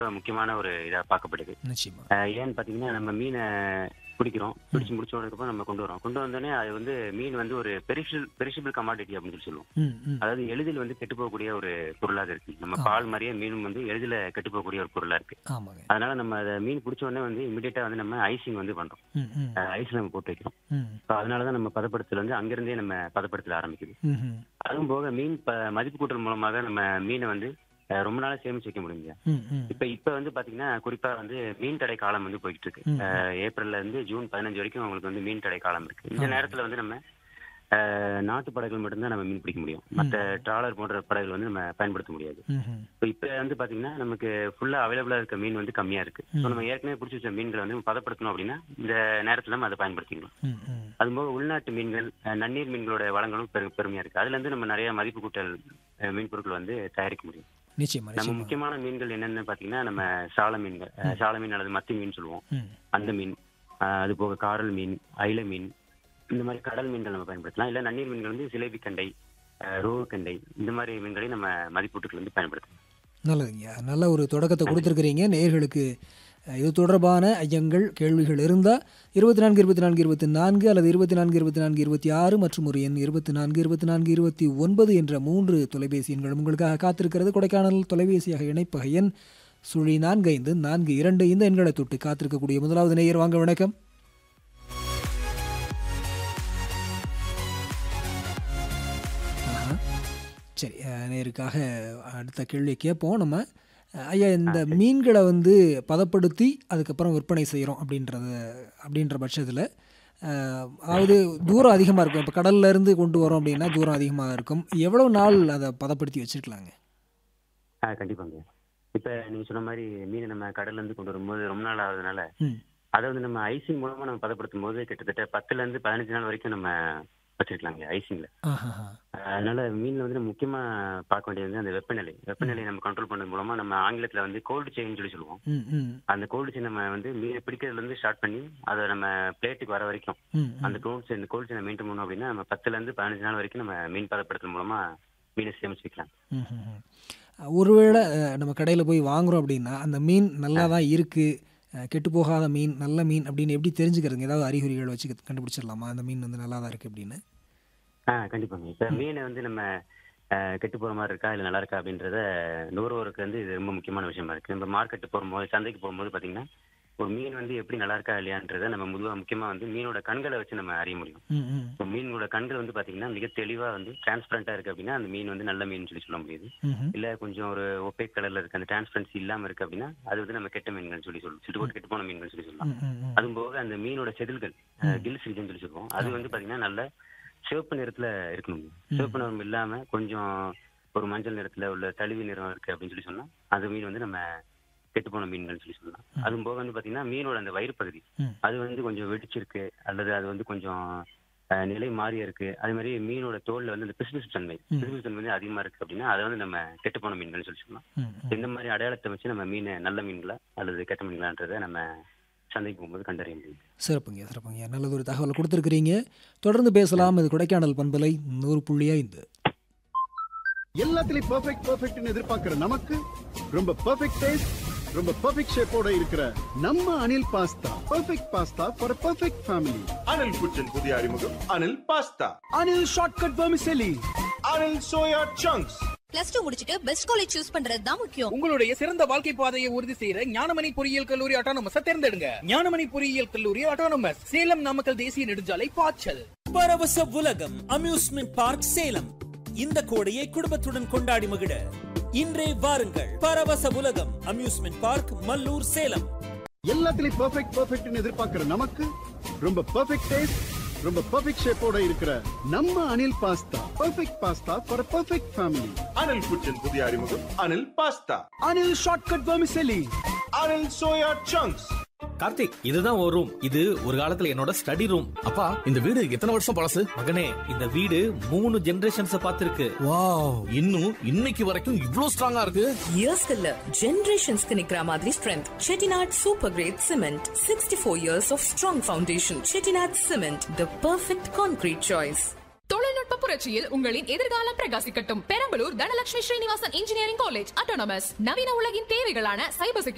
முக்கியமான ஒரு இதா பார்க்கப்படுது நிச்சயமா அஹ் ஏன்னு பாத்தீங்கன்னா நம்ம மீனை பிடிக்கிறோம் பிடிச்சு முடிச்சோடதுக்கப்புறம் நம்ம கொண்டு வரோம் கொண்டு வந்தோடனே அது வந்து மீன் வந்து ஒரு பெரிஷிபிள் பெரிஷிபிள் கமாடிட்டி அப்படின்னு சொல்லி சொல்லுவோம் ம் ம் அதாவது எளிதில் வந்து கெட்டு போகக்கூடிய ஒரு பொருளாக இருக்கு நம்ம பால் மாதிரியே மீனும் வந்து எளிதில் கெட்டு போகக்கூடிய ஒரு பொருளா இருக்கு ஆமாங்க அதனால நம்ம அதை மீன் பிடிச்ச உடனே வந்து இமிடியேட்டா வந்து நம்ம ஐசிங் வந்து பண்றோம் ம் ம் ஐஸ் நம்ம போட்டு வைக்கிறோம் ம் ஸோ அதனால தான் நம்ம பதப்படுத்தல் வந்து அங்கிருந்தே நம்ம பதப்படுத்தல ஆரம்பிக்குது ம் ம் அதுவும் போக மீன் ப மதிப்பு கூட்டல் மூலமாக நம்ம மீனை வந்து அஹ், ரொம்ப நாளா சேமிச்சு வைக்க முடியுங்க ம் ம் இப்ப இப்ப வந்து பாத்தீங்கன்னா குறிப்பா வந்து மீன் தடை காலம் வந்து போயிட்டு இருக்கு ம். அஹ், ஏப்ரல்ல இருந்து ஜூன் பதினஞ்சு வரைக்கும் உங்களுக்கு வந்து மீன் தடை காலம் இருக்கு இந்த நேரத்துல வந்து நம்ம அஹ், நாட்டு படகுகள் மட்டும்தான் நம்ம மீன் பிடிக்க முடியும் மற்ற ட்ராலர் போன்ற படகுகள் வந்து நம்ம பயன்படுத்த முடியாது ம் ம் இப்போ இப்ப வந்து பாத்தீங்கன்னா நமக்கு ஃபுல்லா அவைலபிளா இருக்க மீன் வந்து கம்மியா இருக்கு ஸோ நம்ம ஏற்கனவே பிடிச்சி வச்ச மீன்களை வந்து பதப்படுத்தணும் அப்படின்னா இந்த நேரத்துல நம்ம அதை பயன்படுத்திக்கலாம் ம் ம் அதுபோக உள்நாட்டு மீன்கள் அஹ், நன்னீர் மீன்களோட வளங்களும் பெரு பெருமையா இருக்கு அதுல இருந்து நம்ம நிறைய மதிப்பு கூட்டல் அஹ், மீன் பொருட்கள் வந்து தயாரிக்க முடியும் நிச்சயமா நம்ம நிச்சயமா முக்கியமான மீன்கள் என்னென்னு பாத்தீங்கன்னா நம்ம சால மீன்கள் அஹ், சால மீன் அல்லது மத்தி மீன் சொல்லுவோம் ம் அந்த மீன் அஹ், அது போக காரல் மீன் அயில மீன் இந்த மாதிரி கடல் மீன்கள் நம்ம பயன்படுத்தலாம் இல்ல நன்னீர் மீன்கள் வந்து சிலேபி கண்டை அஹ், ரோகு கண்டை இந்த மாதிரி மீன்களை நம்ம மதிப்பூட்டுகள் வந்து பயன்படுத்தலாம் நல்லதுங்க நல்ல ஒரு தொடக்கத்தை கொடுத்துருக்கிறீங்க நேயர்களுக்கு அஹ், இது தொடர்பான ஐயங்கள் கேள்விகள் இருந்தால் இருபத்தி நான்கு இருபத்தி நான்கு இருபத்தி நான்கு அல்லது இருபத்தி நான்கு இருபத்தி நான்கு இருபத்தி ஆறு மற்றும் ஒரு எண் இருபத்தி நான்கு இருபத்தி நான்கு இருபத்தி ஒன்பது என்ற மூன்று தொலைபேசி எண்கள் உங்களுக்காக காத்திருக்கிறது கொடைக்கானல் தொலைபேசியாக இணைப்பக எண் சுழி நான்கு ஐந்து நான்கு இரண்டு இந்த எண்களை தொட்டு காத்திருக்கக்கூடிய முதலாவது நேயர் வாங்க வணக்கம் ஆஹா. சரி அஹ், நேருக்காக அடுத்த கேள்வி கேட்போம் நம்ம அஹ், ஐயா இந்த மீன்களை வந்து பதப்படுத்தி அதுக்கப்புறம் விற்பனை செய்கிறோம் அப்படின்றத அப்படின்ற பட்சத்தில் அதாவது தூரம் அதிகமாக இருக்கும் இப்போ கடல்ல இருந்து கொண்டு வரோம் அப்படின்னா தூரம் அதிகமாக இருக்கும் எவ்வளோ நாள் அதை பதப்படுத்தி வச்சுருக்கலாங்க ஆ கண்டிப்பாங்க இப்ப நீங்க சொன்ன மாதிரி மீனை நம்ம கடல்ல இருந்து கொண்டு வரும்போது ரொம்ப நாள் ஆகுதுனால ம் அதை வந்து நம்ம ஐசிங் மூலமா நம்ம பதப்படுத்தும் போது கிட்டத்தட்ட பத்துல இருந்து பதினஞ்சு நாள் வரைக்கும் நம்ம வச்சிருக்கலாங்க ஐசிங்ல ஆஹா அதனால மீன்ல வந்து நம்ம முக்கியமா பார்க்க வேண்டியது வந்து அந்த வெப்பநிலை வெப்பநிலை நம்ம கண்ட்ரோல் பண்ணது மூலமா நம்ம ஆங்கிலத்துல வந்து கோல்டு செயின் சொல்லி சொல்லுவோம் ம் ம் அந்த கோல்டு செயின் நம்ம வந்து மீனை பிடிக்கிறதுல இருந்து ஸ்டார்ட் பண்ணி அதை நம்ம பிளேட்டுக்கு வர வரைக்கும் ம் அந்த கோல்டு செயின் கோல்டு செயினை மெயின்டைன் பண்ணோம் அப்படின்னா நம்ம பத்துல இருந்து பதினஞ்சு நாள் வரைக்கும் நம்ம மீன் பதப்படுத்துறது மூலமா மீனை சேமிச்சு வைக்கலாம் ம், ம், ம். ஒருவேளை அஹ், நம்ம கடையில் போய் வாங்குறோம் அப்படின்னா அந்த மீன் நல்லா தான் இருக்குது கெட்டு போகாத மீன் நல்ல மீன் அப்படின்னு எப்படி தெரிஞ்சுக்கிறதுங்க ஏதாவது அறிகுறிகள் வச்சு கண்டுபிடிச்சிடலாமா அந்த மீன் வந்து நல்லா தான் இருக்குது அப்படின்னு ஆ கண்டிப்பாங்க இப்ப மீனை வந்து நம்ம அஹ், கெட்டு போற மாதிரி இருக்கா இல்ல நல்லா இருக்கா அப்படின்றத நுகர்வோருக்கு வந்து இது ரொம்ப முக்கியமான விஷயமா இருக்கு நம்ம மார்க்கெட் போகும்போது சந்தைக்கு போகும்போது பாத்தீங்கன்னா ஒரு மீன் வந்து எப்படி நல்லா இருக்கா இல்லையான்றத நம்ம முதுவா முக்கியமா வந்து மீனோட கண்களை வச்சு நம்ம அறிய முடியும் ம் ம் இப்போ மீனோட கண்கள் வந்து பாத்தீங்கன்னா மிக தெளிவா வந்து டிரான்ஸ்பரண்டா இருக்கு அப்படின்னா அந்த மீன் வந்து நல்ல மீன் சொல்லி சொல்ல முடியுது ம்ஹும். இல்ல கொஞ்சம் ஒரு ஒப்பேக் கலர்ல இருக்கு அந்த டிரான்ஸ்பரன்சி இல்லாம இருக்கு அப்படின்னா அது வந்து நம்ம கெட்ட மீன்கள் சொல்லி சொல்லுவோம் சிட்டு போட்டு கெட்டு போன மீன்கள் சொல்லி சொல்லலாம் ம், ம், ம். அதுவும் போக அந்த மீனோட செதில்கள் கில்ஸ் ரீஜன் சொல்லி சொல்லுவோம் அது வந்து பாத்தீங்கன்னா நல்ல சிவப்பு நிறத்துல இருக்கணும் சிவப்பு நிறம் இல்லாம கொஞ்சம் ஒரு மஞ்சள் நிறத்துல உள்ள தழுவி நிறம் இருக்கு அப்படின்னு சொல்லி சொன்னா அது மீன் வந்து நம்ம கெட்டுப்போன மீன்கள் சொல்லி சொல்லலாம் அதுவும் போக வந்து பாத்தீங்கன்னா மீனோட அந்த வயிறு பகுதி ம். அது வந்து கொஞ்சம் வெடிச்சிருக்கு அல்லது அது வந்து கொஞ்சம் அஹ், நிலை மாறி இருக்கு அதே மாதிரி மீனோட தோல்ல வந்து அந்த பிசுபிசு தன்மை பிசுபிசு தன்மை வந்து அதிகமா இருக்கு அப்படின்னா அதை வந்து நம்ம கெட்டுப்போன மீன்கள் சொல்லி சொல்லலாம் ம், ம். இந்த மாதிரி அடையாளத்தை வச்சு நம்ம மீனை நல்ல மீன்களா அல்லது கெட்ட மீன்களான்றதை நம்ம சந்தைக்கு போகும்போது கண்டறிய முடியும் சிறப்புங்க சிறப்புங்க நல்லது ஒரு தகவல் கொடுத்துருக்கிறீங்க தொடர்ந்து பேசலாம் இது கொடைக்கானல் பண்பலை நூறு புள்ளி ஐந்து எல்லாத்துலயும் பெர்ஃபெக்ட் பெர்ஃபெக்ட்னு எதிர்பார்க்கிற நமக்கு ரொம்ப பெர்ஃபெக்ட் டேஸ்ட் ரொம்ப பெர்ஃபெக்ட் ஷேப்போட இருக்கிற நம்ம Anil pasta perfect pasta for perfect family Anil kitchen புதிய அறிமுகம் Anil pasta Anil shortcut vermicelli Anil soya chunks plus two முடிச்சிட்டு பெஸ்ட் காலேஜ் சூஸ் பண்றது தான் முக்கியம் உங்களுடைய சிறந்த வாழ்க்கை பாதையை உறுதி செய்யற ஞானமணி பொறியியல் கல்லூரி ஆட்டோனமஸ் தேர்ந்தெடுங்க ஞானமணி பொறியியல் கல்லூரி ஆட்டோனமஸ் சேலம் நாமக்கல் தேசிய நெடுஞ்சாலை பாய்ச்சல் பரவச உலகம் அம்யூஸ்மெண்ட் பார்க் சேலம் இந்த கோடையை குடும்பத்துடன் கொண்டாடி மகிழ இன்றே வாருங்கள் பரவச உலகம் அம்யூஸ்மெண்ட் பார்க் மல்லூர் சேலம் எல்லாத்துலயும் பெர்ஃபெக்ட் பெர்ஃபெக்ட்னு எதிர்பார்க்கிற நமக்கு ரொம்ப பெர்ஃபெக்ட் டேஸ்ட் ரொம்ப பெர்ஃபெக்ட் ஷேப்போட இருக்கிற நம்ம Anil pasta perfect pasta for perfect family Anil kitchen புதிய அறிமுகம் Anil pasta Anil shortcut vermicelli Anil soya chunks Karthik இதுதான் ஒரு ரூம் இது ஒரு காலத்துல என்னோட ஸ்டடி ரூம் அப்பா இந்த வீடு எத்தனை வருஷம் பழசு மகனே இந்த வீடு மூணு ஜெனரேஷன்ஸ் பார்த்திருக்கு வாவ் இன்னும் இன்னைக்கு வரைக்கும் இவ்ளோ ஸ்ட்ராங்கா இருக்கு இயர்ஸ்க்கு இல்ல ஜெனரேஷன்ஸ்க்கு நிக்கிற மாதிரி strength Chettinad super grade cement sixty four years of strong foundation Chettinad cement the perfect concrete choice தொழில்நுட்ப புரட்சியில் உங்களின் எதிர்காலம் பிரகாசிக்கட்டும் Perambalur Dhanalakshmi Srinivasan engineering college autonomous நவீன உலகின் தேவைகளான சைபர்